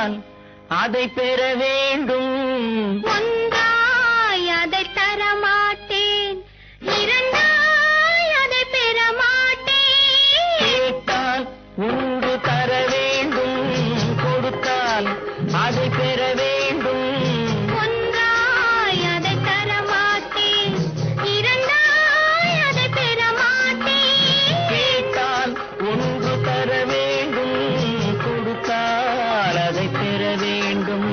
கொடுத்தால் அதை பெற வேண்டும் ஒன்றாய் அதை தர மாட்டேன் இரண்டாய் அதை பெற மாட்டேன் கேட்டால் ஒன்று தர வேண்டும் கொடுத்தால் அதை பெற வேண்டும் ஒன்றாய் அதை தர மாட்டேன் இரண்டாய் அதை பெற மாட்டேன் கேட்டால் ஒன்று தர வேண்டும் கொடுத்தால் அதை பெற வேண்டும்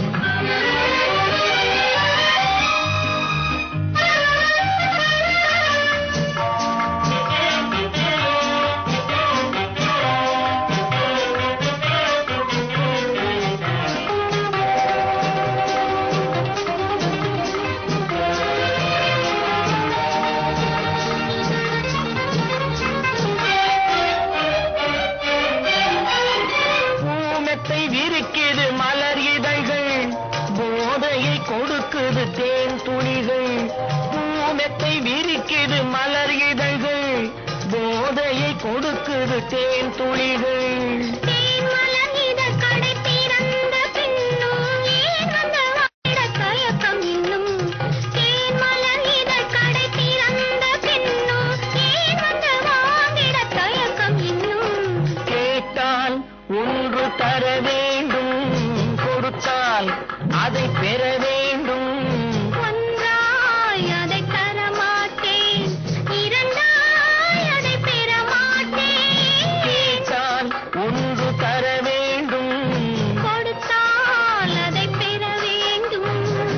பூமெத்தை விரிக்குது மலர் இதழ்கள் போதையை கொடுக்குது தேன் துளிகள் பூமெத்தை விரிக்குது மலர் இதழ்கள் போதையை கொடுக்குது தேன் துளிகள் தேன் மலர் இதழ் கடை திறந்த பின்னும் ஏன் வந்து வாடிட தயக்கம் இன்னும் தேன் மலர் இதழ் கடை திறந்த பின்னும் ஏன் வந்து வாடிட தயக்கம் இன்னும் கேட்டால் ஒன்று தர வேண்டும் கொடுத்தால் அதை பெற வேண்டும் ஒன்றாய் அதை தர மாட்டேன் இரண்டாய் அதை பெற மாட்டேன் கேட்டால் ஒன்று தர வேண்டும் கொடுத்தால் அதை பெற வேண்டும்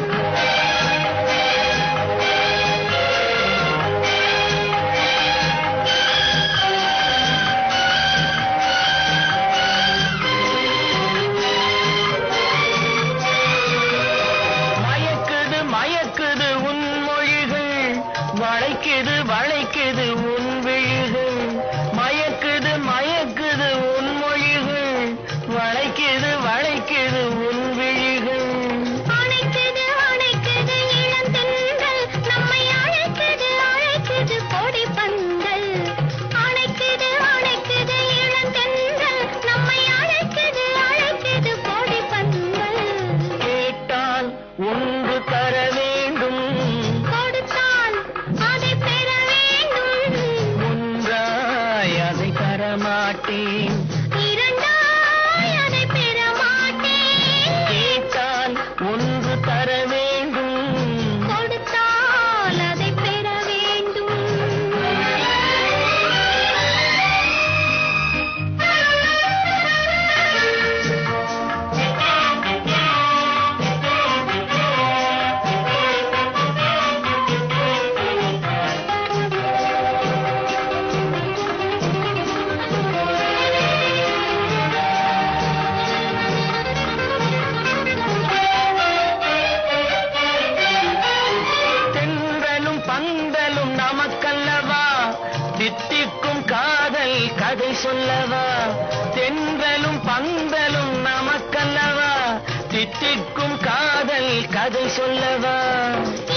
மயக்குது மயக்குது உன் மொழிகள் வளைக்குது வளைக்குது உன் விழிகள் மயக்குது மயக்குது உன் மொழிகள் வளைக்குது வளைக்குது உன் விழிகள் அணைக்குது அணைக்குது இளந்தென்றல் நம்மை அழைக்குது அழைக்குது கொடி பந்தல் அணைக்குது அணைக்குது இளந்தென்றல் நம்மை அழைக்குது அழைக்குது கொடி பந்தல் கேட்டால் ஒன்று தர வேண்டும் கொடுத்தால் அதை பெற வேண்டும் ஒன்றாய் அதை தர மாட்டேன் இரண்டாய் அதை பெற மாட்டேன் கேட்டால் ஒன்று தர வேண்டும் கொடுத்தால் அதை பெற வேண்டும் தென்றலும் பந்தலும் நமக்கல்லவா தித்திக்கும் காதல் கதை சொல்லவா தென்றலும் பந்தலும் நமக்கல்லவா தித்திக்கும் காதல் கதை சொல்லவா